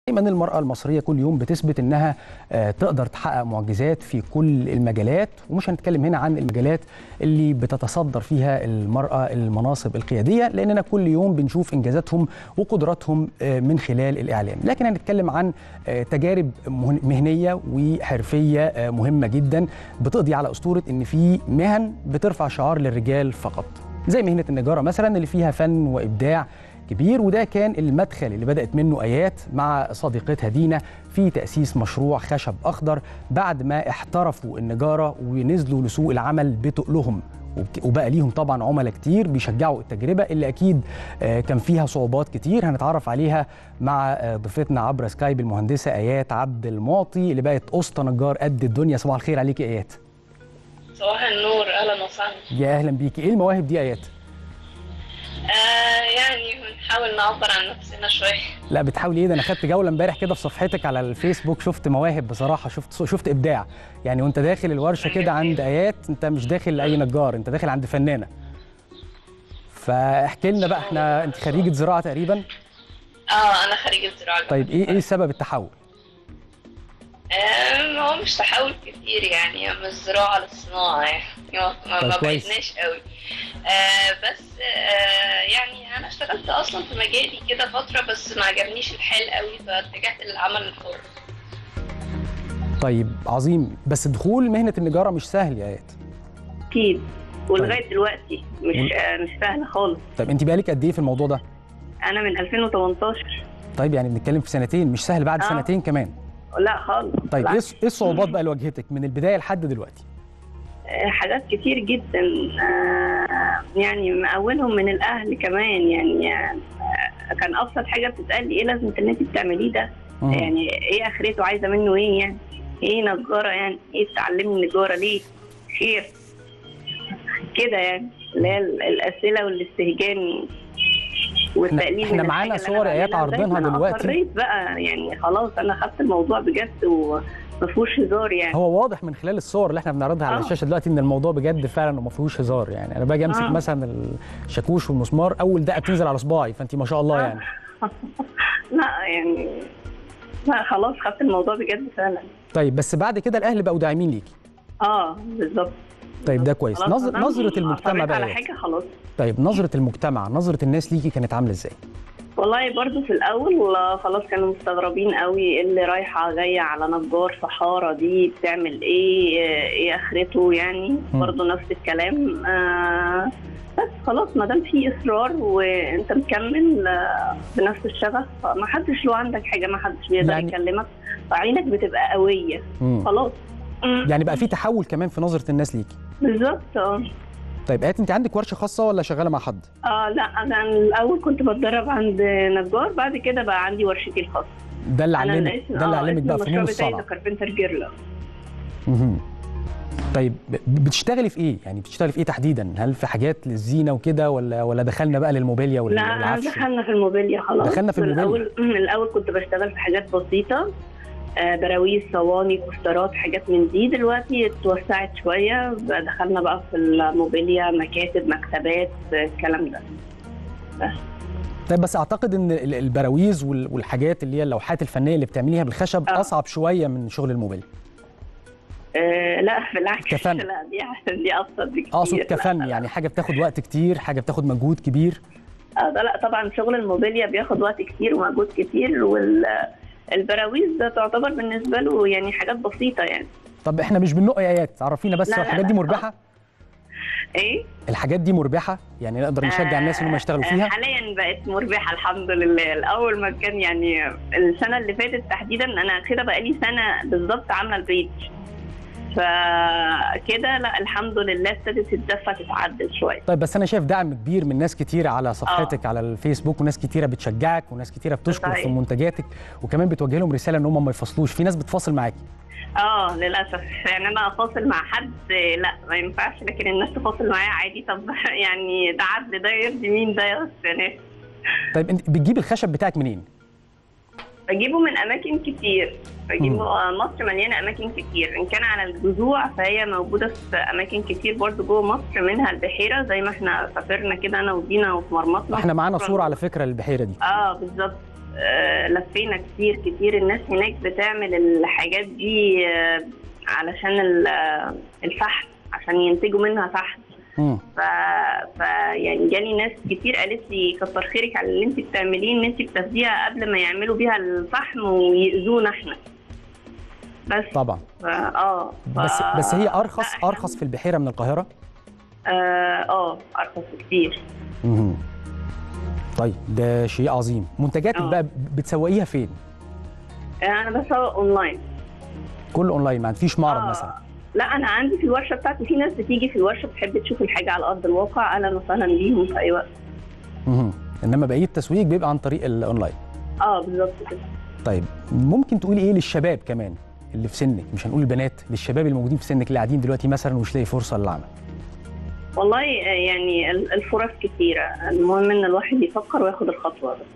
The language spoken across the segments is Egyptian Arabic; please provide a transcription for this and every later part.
دايما المرأة المصرية كل يوم بتثبت انها آه، تقدر تحقق معجزات في كل المجالات ومش هنتكلم هنا عن المجالات اللي بتتصدر فيها المرأة المناصب القيادية لاننا كل يوم بنشوف انجازاتهم وقدراتهم آه، من خلال الاعلام لكن هنتكلم عن آه، تجارب مهن- مهنية وحرفية آه، مهمة جدا بتقضي على اسطورة ان في مهن بترفع شعار للرجال فقط زي مهنة النجارة مثلا اللي فيها فن وابداع كبير وده كان المدخل اللي بدأت منه آيات مع صديقتها دينا في تأسيس مشروع خشب أخضر بعد ما احترفوا النجارة ونزلوا لسوق العمل بتقلهم وك- وبقى ليهم طبعا عملاء كتير بيشجعوا التجربة اللي أكيد آه، كان فيها صعوبات كتير هنتعرف عليها مع آه، ضيفتنا عبر سكايب المهندسة آيات عبد المعطي اللي بقت أسطى نجار قد الدنيا صباح الخير عليك يا آيات صباح النور اهلا وسهلا يا أهلا بيكي إيه المواهب دي يا آيات؟ آه يعني بنحاول نعبر عن نفسنا شويه لا بتحاولي ايه ده انا خدت جوله امبارح كده في صفحتك على الفيسبوك شفت مواهب بصراحه شفت شفت ابداع يعني وانت داخل الورشه كده عند ايات انت مش داخل لاي نجار انت داخل عند فنانه فاحكي لنا بقى احنا انت خريجه زراعه تقريبا اه انا خريجة زراعة طيب ايه ايه سبب التحول آه هو مش تحول كتير يعني من الزراعة للصناعة يعني ما, ما, طيب ما كويس. بقيتناش قوي آه بس آه يعني انا اشتغلت اصلا في مجالي كده فترة بس ما عجبنيش الحال قوي فاتجهت للعمل الحر طيب عظيم بس دخول مهنه النجاره مش سهل يا ايات اكيد ولغايه دلوقتي مش آه، مش سهل خالص طيب انت بقالك قد ايه في الموضوع ده انا من 2018 طيب يعني بنتكلم في سنتين مش سهل بعد آه. سنتين كمان لا خالص طيب لا. ايه الص- ايه الصعوبات بقى اللي واجهتك من البدايه لحد دلوقتي آه، حاجات كتير جدا آه، يعني من اولهم من الاهل كمان يعني آه، كان ابسط حاجه بتتقال لي ايه لازم اللي انت بتعمليه ده مم. يعني ايه اخرته عايزه منه ايه يعني ايه نجاره يعني ايه تعلمني نجاره ليه خير كده يعني اللي هي ال- الاسئله والاستهجان والتقليل إحنا من معانا الحاجة اللي صور أنا آيات بعملها. عارضينها لغاية ما أنا دلوقتي. أصريت بقى يعني خلاص انا خدت الموضوع بجد وما فيهوش هزار يعني هو واضح من خلال الصور اللي احنا بنعرضها على آه. الشاشه دلوقتي ان الموضوع بجد فعلا وما فيهوش هزار يعني انا باجي امسك آه. مثلا الشاكوش والمسمار اول دقه بتنزل على صباعي فانت ما شاء الله آه. يعني لا يعني لا خلاص خدت الموضوع بجد فعلا طيب بس بعد كده الاهل بقوا داعمين ليكي اه بالظبط طيب ده كويس خلاص نظر أنا نظره المجتمع أصريت بقى على إيه؟ حاجه خلاص طيب نظره المجتمع نظره الناس ليكي كانت عامله ازاي والله برضو في الاول آه، خلاص كانوا مستغربين قوي إيه اللي رايحه جايه على نجار في حاره دي بتعمل ايه آه، ايه اخرته يعني مم. برضو نفس الكلام آه بس خلاص ما دام في اصرار وانت مكمل آه، بنفس الشغف ما حدش له عندك حاجه ما حدش بيقدر يعني- يعني يكلمك فعينك بتبقى قويه مم. خلاص مم. يعني بقى في تحول كمان في نظره الناس ليكي بالظبط اه طيب ايات انت عندك ورشه خاصه ولا شغاله مع حد اه لا انا الاول كنت بتدرب عند نجار بعد كده بقى عندي ورشتي الخاصه ده اللي انا علمك الاسم- ده اللي آه، علمك اسم بقى فنون المشروع بتاعي الصنعه ذا كاربنتر جيرلا مهم. طيب ب- بتشتغلي في ايه يعني بتشتغلي في ايه تحديدا هل في حاجات للزينه وكده ولا ولا دخلنا بقى للموبيليا وال- لا والعفش دخلنا في الموبيليا خلاص دخلنا في الموبيليا. الاول من الاول كنت بشتغل في حاجات بسيطه آه، براويز صواني كوسترات حاجات من دي دلوقتي اتوسعت شويه بقى دخلنا بقى في الموبيليا مكاتب مكتبات آه، الكلام ده طيب بس اعتقد ان ال- البراويز وال- والحاجات اللي هي اللوحات الفنيه اللي بتعمليها بالخشب آه. اصعب شويه من شغل الموبيل آه لا بالعكس كفن. لا دي دي ابسط بكتير اقصد لا، كفن لا، يعني حاجه بتاخد وقت كتير حاجه بتاخد مجهود كبير اه ده لا طبعا شغل الموبيليا بياخد وقت كتير ومجهود كتير والبراويز ده تعتبر بالنسبه له يعني حاجات بسيطه يعني طب احنا مش بننق ايات عرفينا بس لا، لا، الحاجات دي لا. مربحه ايه الحاجات دي مربحه يعني نقدر نشجع الناس ان هم يشتغلوا آه، فيها حاليا بقت مربحه الحمد لله الاول ما كان يعني السنه اللي فاتت تحديدا انا كده بقالي سنه بالظبط عامله البيج فكده لا الحمد لله ابتدت الدفه تتعدل شويه طيب بس انا شايف دعم كبير من ناس كتيره على صفحتك على الفيسبوك وناس كتيره بتشجعك وناس كتيره بتشكر صحيح. في منتجاتك وكمان بتوجه لهم رساله ان هم ما يفصلوش في ناس بتفاصل معاكي اه للاسف يعني انا افاصل مع حد آه، لا ما ينفعش لكن الناس تفاصل معايا عادي طب يعني ده عدل ده يرضي مين ده يا ناس طيب انت بتجيب الخشب بتاعك منين بجيبه من اماكن كتير بجيبه آه، مصر مليانه اماكن كتير ان كان على الجذوع فهي موجوده في اماكن كتير برضو جوه مصر منها البحيره زي ما احنا سافرنا كده انا ودينا وفي مرمطنا احنا معانا صوره على فكره للبحيره دي اه بالظبط آه، لفينا كتير كتير الناس هناك بتعمل الحاجات دي آه، علشان ال- آه، الفحم عشان ينتجوا منها فحم مم. ف... ف يعني جالي ناس كتير قالت لي كتر خيرك على اللي انت بتعمليه ان انت بتاخديها قبل ما يعملوا بيها الفحم ويأذونا احنا بس طبعا ف... اه ف... بس بس هي لا، ارخص إحنا- ارخص في البحيره من القاهره اه اه ارخص كتير مهم. طيب ده شيء عظيم منتجاتك آه. بقى بتسوقيها فين انا بسوق اونلاين كل اونلاين ما فيش معرض آه. مثلا لا انا عندي في الورشه بتاعتي في ناس بتيجي في الورشه بتحب تشوف الحاجه على ارض الواقع اهلا وسهلا بيهم في اي وقت مهم. انما بقيه التسويق بيبقى عن طريق الاونلاين اه بالظبط كده طيب ممكن تقولي ايه للشباب كمان اللي في سنك مش هنقول البنات للشباب اللي موجودين في سنك اللي قاعدين دلوقتي مثلا ومش لاقي فرصه للعمل والله آه، يعني ال- الفرص كتيره المهم ان الواحد يفكر وياخد الخطوه بس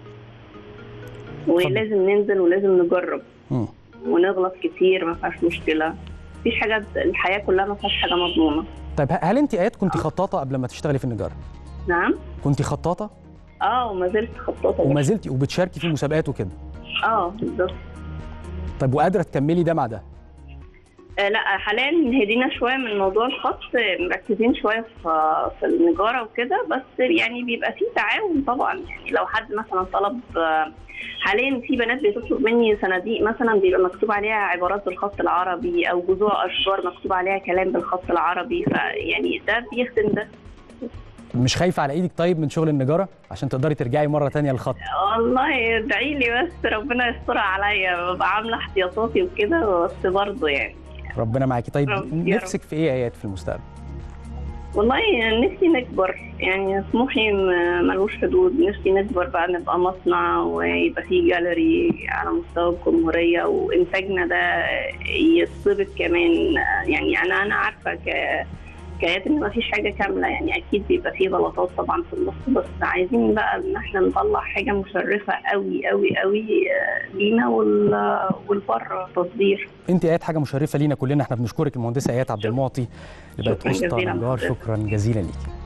ولازم ننزل ولازم نجرب مم. ونغلط كتير ما فيهاش مشكله مفيش حاجه الحياه كلها ما فيهاش حاجه مضمونه طيب هل انت ايات كنت خطاطه قبل ما تشتغلي في النجاره نعم كنت خطاطه اه وما زلت خطاطه وما زلتي وبتشاركي في مسابقات وكده اه بالظبط طيب وقادره تكملي ده مع ده آه لا حاليا هدينا شويه من موضوع الخط آه، مركزين شويه في في النجاره وكده بس يعني بيبقى فيه تعاون طبعا يعني لو حد مثلا طلب آه، حاليا في بنات بتطلب مني صناديق مثلا بيبقى مكتوب عليها عبارات بالخط العربي او جذوع اشجار مكتوب عليها كلام بالخط العربي فيعني ده بيخدم ده مش خايفه على ايدك طيب من شغل النجاره عشان تقدري ترجعي مره تانية للخط والله ادعي لي بس ربنا يسترها عليا ببقى عامله احتياطاتي وكده بس برضه يعني ربنا معاكي طيب رب- يا رب. نفسك في ايه يا ايات في المستقبل والله نفسي نكبر يعني طموحي م- ملوش حدود نفسي نكبر بقى نبقى مصنع ويبقى فيه جاليري على مستوى الجمهورية وإنتاجنا ده يتظبط كمان يعني أنا أنا عارفة ك حكايات ان مفيش حاجه كامله يعني اكيد بيبقى فيه غلطات طبعا في النص بس عايزين بقى ان احنا نطلع حاجه مشرفه قوي قوي قوي آه، لينا وال- والبره تصدير انت ايات حاجه مشرفه لينا كلنا احنا بنشكرك المهندسه ايات عبد المعطي اللي بقت شكراً وسطى جزيلاً نجار لحضرتك. شكرا جزيلا ليكي